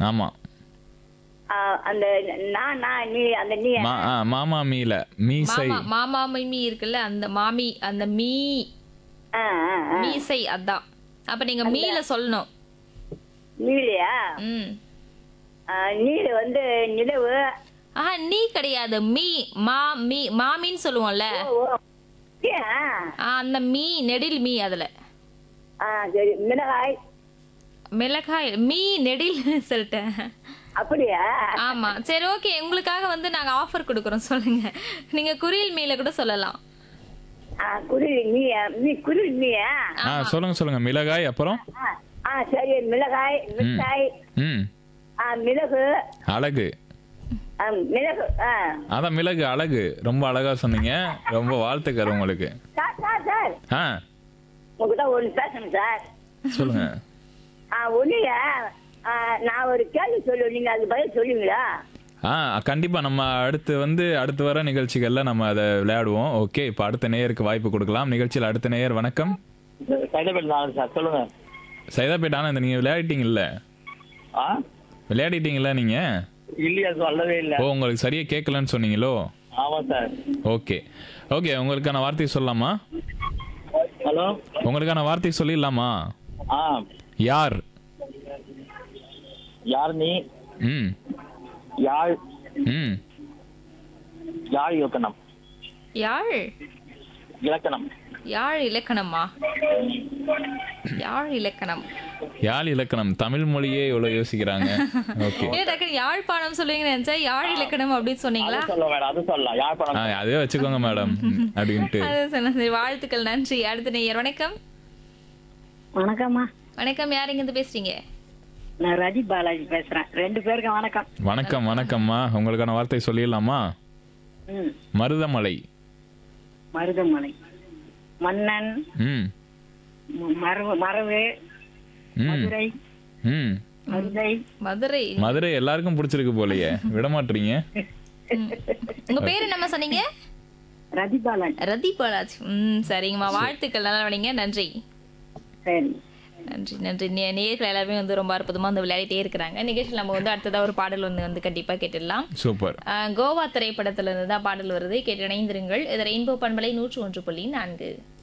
ஆமா ஆ, அந்த நான் நான் நீ அந்த நீ மா ஆ, மாமா மீல மீசை மாமா மாமா மீ இருக்குல்ல அந்த மாமி அந்த மீ ஆ, ஆ, ஆ. மீசை அதான் அப்ப நீங்க மீல சொல்லணும் நீலையா ம் ஆ, நீல வந்து நிலவு ஆஹா நீ கிடையாது மீ மா மீ மாமின்னு சொல்லுவோம்ல ஓ, ஓ. ஏன்? ஆ, அந்த மீ நெடில் மீ அதுல ஆ சரி மிளகாய் மிளகாய் மீ நெடில் சொல்லிட்டேன் அப்படியா ஆமா சரி ஓகே உங்களுக்காக வந்து நாங்க ஆஃபர் கொடுக்குறோம் சொல்லுங்க நீங்க குரில் மீல கூட சொல்லலாம் ஆ குருவி நீயா நீ குருவி நீயா ஆ சொல்லுங்க சொல்லுங்க மிளகாய் அப்புறம் ஆ, ஆ சரி மிளகாய் மிளகாய் ம் ஆ மிளகு அழகு ஆ, மிளகு ஆ அதான் மிளகு அழகு ரொம்ப அழகா சொன்னீங்க ரொம்ப வாழ்த்துக்கள் உங்களுக்கு சார் சார் சார் ஆ உங்ககிட்ட ஒன்று பேசணும் சார் சொல்லுங்க ஆ ஒன்றுங்க நான் ஒரு கேள்வி சொல்லுவேன் நீங்கள் அது பதில் சொல்லுவீங்களா ஆ கண்டிப்பா நம்ம அடுத்து வந்து அடுத்து வர நிகழ்ச்சிகள்ல நம்ம அதை விளையாடுவோம் ஓகே இப்போ அடுத்த நேயருக்கு வாய்ப்பு கொடுக்கலாம் நிகழ்ச்சியில் அடுத்த நேயர் வணக்கம் சைதாபேட் நான் சார் சொல்லுங்க சைதாப்பேட் ஆனந்த் நீங்க விளையாடிட்டீங்கல்ல ஆ விளையாடிட்டீங்களா நீங்க இல்லையா சொல்லவே இல்லை ஓ உங்களுக்கு சரியா கேட்கலன்னு சொன்னீங்களோ ஆமா சார் ஓகே ஓகே உங்களுக்கான வார்த்தை சொல்லலாமா ஹலோ உங்களுக்கான வார்த்தை சொல்லிடலாமா ஆ யார் யார் நீ ம் யாழ் ம் யாழ் இலக்கணம் யாழ் இலக்கணம் யாழ் இலக்கணமா யாழ் இலக்கணம் யாழ் இலக்கணம் தமிழ் மொழியே இவ்வளவு யோசிக்கிறாங்க ஓகே ஏன் டக்குனு யாழ்ப்பாணம் சொல்லுவீங்கன்னு நினைச்சா யாழ் இலக்கணம் அப்படின்னு சொன்னீங்களா அது சொல்ல வேண்டாம் அது சொல்லலாம் யாழ்ப்பாணம் ஆ அதே வச்சுக்கோங்க மேடம் அப்படின்ட்டு அது சொன்னேன் சரி வாழ்த்துக்கள் நன்றி அடுத்த நேயர் வணக்கம் வணக்கம்மா வணக்கம் யார் இங்க இருந்து பேசுறீங்க நான் ரஜி பாலாஜி பேசுகிறேன் ரெண்டு பேருக்கும் வணக்கம் வணக்கம் வணக்கம்மா உங்களுக்கான வார்த்தை சொல்லிடலாமா ம் மருதமலை மருதமலை மன்னன் ம் ம- மரவு மரவு ம் மதுரை ம் மதுரை மதுரை மதுரை எல்லாருக்கும் பிடிச்சிருக்கு போலயே விட மாட்டீங்க ம். உங்க பேர் என்னம்மா சொன்னீங்க ரஜி பாலாஜி ரதி பாலாஜ் ம் சரிங்கம்மா வாழ்த்துக்கள் நல்லா விளைங்க நன்றி சரி நன்றி நன்றி நே- நேயர்கள் எல்லாருமே வந்து ரொம்ப அற்புதமா வந்து விளையாடிட்டே இருக்கிறாங்க நிகழ்ச்சியில் நம்ம வந்து அடுத்ததா ஒரு பாடல் வந்து வந்து கண்டிப்பா கேட்டுடலாம் சூப்பர் ஆஹ் கோவா திரைப்படத்துல இருந்து தான் பாடல் வருது கேட்டு இணைந்திருங்கள் இது ரெயின்போ பண்பலை நூற்று ஒன்று புள்ளி நான்கு